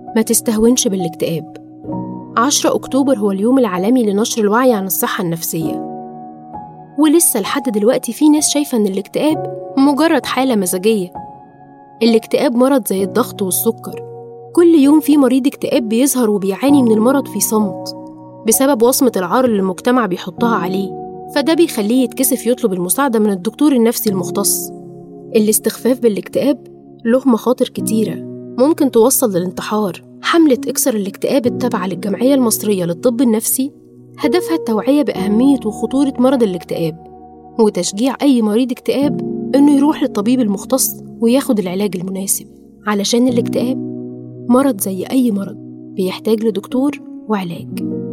ما تستهونش بالاكتئاب 10 أكتوبر هو اليوم العالمي لنشر الوعي عن الصحة النفسية ولسه لحد دلوقتي في ناس شايفة إن الاكتئاب مجرد حالة مزاجية الاكتئاب مرض زي الضغط والسكر كل يوم في مريض اكتئاب بيظهر وبيعاني من المرض في صمت بسبب وصمة العار اللي المجتمع بيحطها عليه فده بيخليه يتكسف يطلب المساعدة من الدكتور النفسي المختص الاستخفاف بالاكتئاب له مخاطر كتيرة ممكن توصل للانتحار حملة اكسر الاكتئاب التابعة للجمعية المصرية للطب النفسي هدفها التوعية بأهمية وخطورة مرض الاكتئاب وتشجيع أي مريض اكتئاب إنه يروح للطبيب المختص وياخد العلاج المناسب علشان الاكتئاب مرض زي أي مرض بيحتاج لدكتور وعلاج